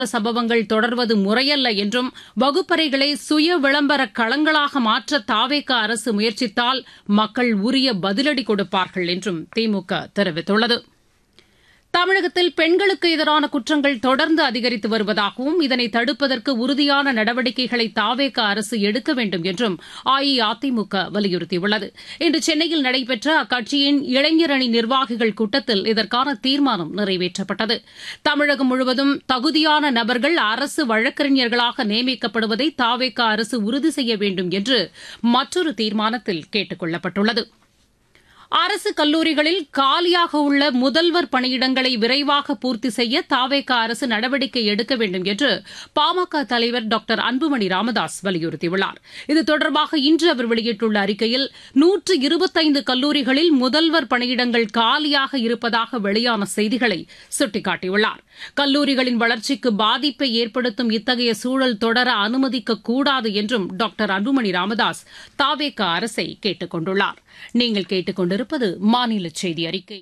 சம்பவங்கள் தொடர்வது முறையல்ல என்றும் வகுப்பறைகளை சுய விளம்பர களங்களாக மாற்ற தாவேக அரசு முயற்சித்தால் மக்கள் உரிய பதிலடி கொடுப்பார்கள் என்றும் திமுக தெரிவித்துள்ளது தமிழகத்தில் பெண்களுக்கு எதிரான குற்றங்கள் தொடர்ந்து அதிகரித்து வருவதாகவும் இதனை தடுப்பதற்கு உறுதியான நடவடிக்கைகளை தாவேக அரசு எடுக்க வேண்டும் என்றும் அஇஅதிமுக வலியுறுத்தியுள்ளது இன்று சென்னையில் நடைபெற்ற அக்கட்சியின் இளைஞர் அணி நிர்வாகிகள் கூட்டத்தில் இதற்கான தீர்மானம் நிறைவேற்றப்பட்டது தமிழகம் முழுவதும் தகுதியான நபர்கள் அரசு வழக்கறிஞர்களாக நியமிக்கப்படுவதை தாவேக அரசு உறுதி செய்ய வேண்டும் என்று மற்றொரு தீர்மானத்தில் கேட்டுக் கொள்ளப்பட்டுள்ளது அரசு கல்லூரிகளில் காலியாக உள்ள முதல்வர் பணியிடங்களை விரைவாக பூர்த்தி செய்ய தாவேக அரசு நடவடிக்கை எடுக்க வேண்டும் என்று பாமக தலைவர் டாக்டர் அன்புமணி ராமதாஸ் வலியுறுத்தியுள்ளார் இது தொடர்பாக இன்று அவர் வெளியிட்டுள்ள அறிக்கையில் நூற்று இருபத்தைந்து கல்லூரிகளில் முதல்வர் பணியிடங்கள் காலியாக இருப்பதாக வெளியான செய்திகளை சுட்டிக்காட்டியுள்ளார் கல்லூரிகளின் வளர்ச்சிக்கு பாதிப்பை ஏற்படுத்தும் இத்தகைய சூழல் தொடர அனுமதிக்கக்கூடாது என்றும் டாக்டர் அன்புமணி ராமதாஸ் தாவேக அரசை கேட்டுக் கொண்டுள்ளார் நீங்கள் கேட்டுக்கொண்டிருப்பது மாநில செய்தி அறிக்கை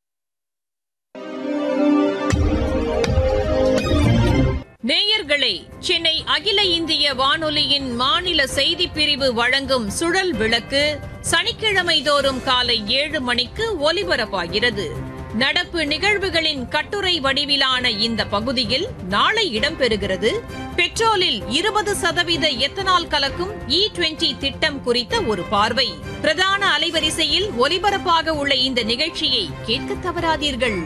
நேயர்களே சென்னை அகில இந்திய வானொலியின் மாநில செய்திப் பிரிவு வழங்கும் சுழல் விளக்கு சனிக்கிழமை தோறும் காலை ஏழு மணிக்கு ஒலிபரப்பாகிறது நடப்பு நிகழ்வுகளின் கட்டுரை வடிவிலான இந்த பகுதியில் நாளை இடம்பெறுகிறது பெட்ரோலில் இருபது சதவீத எத்தனால் கலக்கும் இ டுவெண்டி திட்டம் குறித்த ஒரு பார்வை பிரதான அலைவரிசையில் ஒலிபரப்பாக உள்ள இந்த நிகழ்ச்சியை கேட்க தவறாதீர்கள்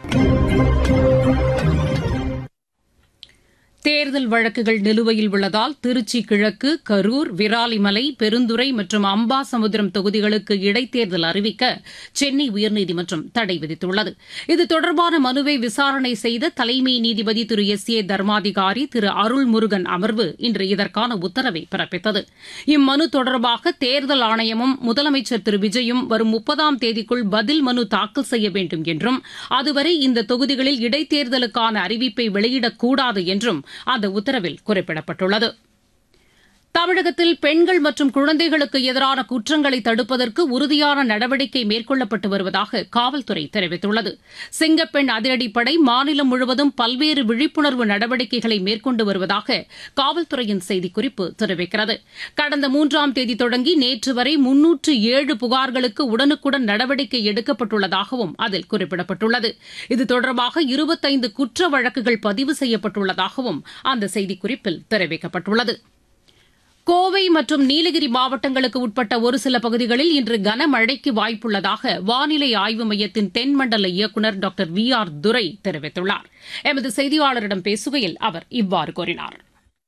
தேர்தல் வழக்குகள் நிலுவையில் உள்ளதால் திருச்சி கிழக்கு கரூர் விராலிமலை பெருந்துறை மற்றும் அம்பாசமுத்திரம் தொகுதிகளுக்கு இடைத்தேர்தல் அறிவிக்க சென்னை உயர்நீதிமன்றம் தடை விதித்துள்ளது இது தொடர்பான மனுவை விசாரணை செய்த தலைமை நீதிபதி திரு எஸ் ஏ தர்மாதிகாரி திரு அருள்முருகன் அமர்வு இன்று இதற்கான உத்தரவை பிறப்பித்தது இம்மனு தொடர்பாக தேர்தல் ஆணையமும் முதலமைச்சர் திரு விஜயும் வரும் முப்பதாம் தேதிக்குள் பதில் மனு தாக்கல் செய்ய வேண்டும் என்றும் அதுவரை இந்த தொகுதிகளில் இடைத்தேர்தலுக்கான அறிவிப்பை வெளியிடக்கூடாது என்றும் அந்த உத்தரவில் குறிப்பிடப்பட்டுள்ளது தமிழகத்தில் பெண்கள் மற்றும் குழந்தைகளுக்கு எதிரான குற்றங்களை தடுப்பதற்கு உறுதியான நடவடிக்கை மேற்கொள்ளப்பட்டு வருவதாக காவல்துறை தெரிவித்துள்ளது சிங்கப்பெண் அதிரடிப்படை மாநிலம் முழுவதும் பல்வேறு விழிப்புணர்வு நடவடிக்கைகளை மேற்கொண்டு வருவதாக காவல்துறையின் செய்திக்குறிப்பு தெரிவிக்கிறது கடந்த மூன்றாம் தேதி தொடங்கி நேற்று வரை முன்னூற்று ஏழு புகார்களுக்கு உடனுக்குடன் நடவடிக்கை எடுக்கப்பட்டுள்ளதாகவும் அதில் குறிப்பிடப்பட்டுள்ளது இது தொடர்பாக இருபத்தைந்து குற்ற வழக்குகள் பதிவு செய்யப்பட்டுள்ளதாகவும் அந்த செய்திக்குறிப்பில் தெரிவிக்கப்பட்டுள்ளது கோவை மற்றும் நீலகிரி மாவட்டங்களுக்கு உட்பட்ட ஒரு சில பகுதிகளில் இன்று கனமழைக்கு வாய்ப்புள்ளதாக வானிலை ஆய்வு மையத்தின் தென்மண்டல இயக்குநர் டாக்டர் வி ஆர் துரை தெரிவித்துள்ளார் எமது செய்தியாளரிடம் பேசுகையில் அவர் இவ்வாறு கூறினார்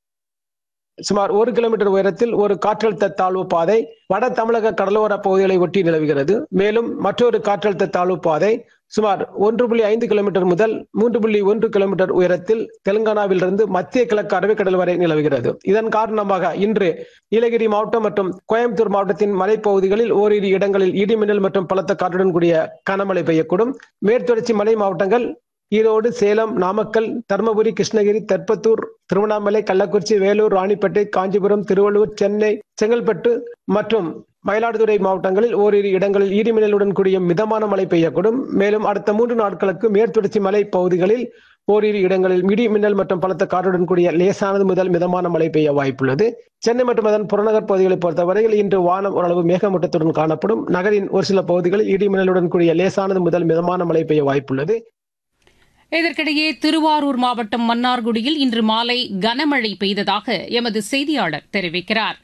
சுமார் ஒரு கிலோமீட்டர் உயரத்தில் ஒரு காற்றழுத்த தாழ்வு பாதை வட தமிழக கடலோர பகுதிகளை ஒட்டி நிலவுகிறது மேலும் மற்றொரு காற்றழுத்த தாழ்வு பாதை சுமார் ஒன்று புள்ளி ஐந்து கிலோமீட்டர் முதல் மூன்று புள்ளி ஒன்று கிலோமீட்டர் உயரத்தில் தெலுங்கானாவிலிருந்து மத்திய கிழக்கு அரபிக்கடல் வரை நிலவுகிறது இதன் காரணமாக இன்று நீலகிரி மாவட்டம் மற்றும் கோயம்புத்தூர் மாவட்டத்தின் மலைப்பகுதிகளில் ஓரிரு இடங்களில் இடிமின்னல் மற்றும் பலத்த காற்றுடன் கூடிய கனமழை பெய்யக்கூடும் மேற்தொடர்ச்சி மலை மாவட்டங்கள் ஈரோடு சேலம் நாமக்கல் தருமபுரி கிருஷ்ணகிரி தெற்பத்தூர் திருவண்ணாமலை கள்ளக்குறிச்சி வேலூர் ராணிப்பேட்டை காஞ்சிபுரம் திருவள்ளூர் சென்னை செங்கல்பட்டு மற்றும் மயிலாடுதுறை மாவட்டங்களில் ஓரிரு இடங்களில் இடிமின்னலுடன் கூடிய மிதமான மழை பெய்யக்கூடும் மேலும் அடுத்த மூன்று நாட்களுக்கு மேற்தொடர்ச்சி மலை பகுதிகளில் ஓரிரு இடங்களில் இடி மின்னல் மற்றும் பலத்த காற்றுடன் கூடிய லேசானது முதல் மிதமான மழை பெய்ய வாய்ப்புள்ளது சென்னை மற்றும் அதன் புறநகர் பகுதிகளை பொறுத்தவரையில் இன்று வானம் ஓரளவு மேகமூட்டத்துடன் காணப்படும் நகரின் ஒரு சில பகுதிகளில் இடி மின்னலுடன் கூடிய லேசானது முதல் மிதமான மழை பெய்ய வாய்ப்புள்ளது இதற்கிடையே திருவாரூர் மாவட்டம் மன்னார்குடியில் இன்று மாலை கனமழை பெய்ததாக எமது செய்தியாளர் தெரிவிக்கிறார்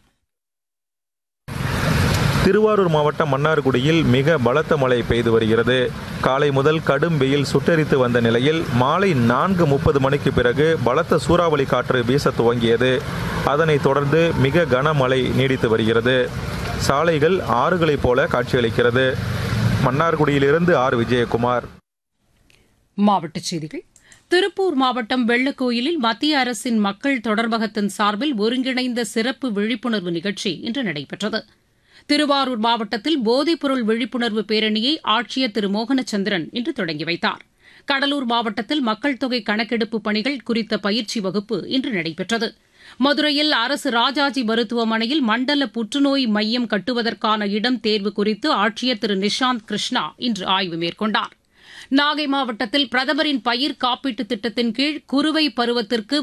திருவாரூர் மாவட்டம் மன்னார்குடியில் மிக பலத்த மழை பெய்து வருகிறது காலை முதல் கடும் வெயில் சுட்டரித்து வந்த நிலையில் மாலை நான்கு முப்பது மணிக்கு பிறகு பலத்த சூறாவளி காற்று வீச துவங்கியது அதனைத் தொடர்ந்து மிக கனமழை நீடித்து வருகிறது சாலைகள் ஆறுகளைப் போல காட்சியளிக்கிறது மன்னார்குடியிலிருந்து ஆர் விஜயகுமார் மாவட்டச் செய்திகள் திருப்பூர் மாவட்டம் வெள்ளக்கோயிலில் மத்திய அரசின் மக்கள் தொடர்பகத்தின் சார்பில் ஒருங்கிணைந்த சிறப்பு விழிப்புணர்வு நிகழ்ச்சி இன்று நடைபெற்றது திருவாரூர் மாவட்டத்தில் போதைப்பொருள் விழிப்புணர்வு பேரணியை ஆட்சியர் திரு மோகனச்சந்திரன் இன்று தொடங்கி வைத்தார் கடலூர் மாவட்டத்தில் மக்கள் தொகை கணக்கெடுப்பு பணிகள் குறித்த பயிற்சி வகுப்பு இன்று நடைபெற்றது மதுரையில் அரசு ராஜாஜி மருத்துவமனையில் மண்டல புற்றுநோய் மையம் கட்டுவதற்கான இடம் தேர்வு குறித்து ஆட்சியர் திரு நிஷாந்த் கிருஷ்ணா இன்று ஆய்வு மேற்கொண்டார் நாகை மாவட்டத்தில் பிரதமரின் பயிர் காப்பீட்டு திட்டத்தின் கீழ் குறுவை பருவத்திற்கு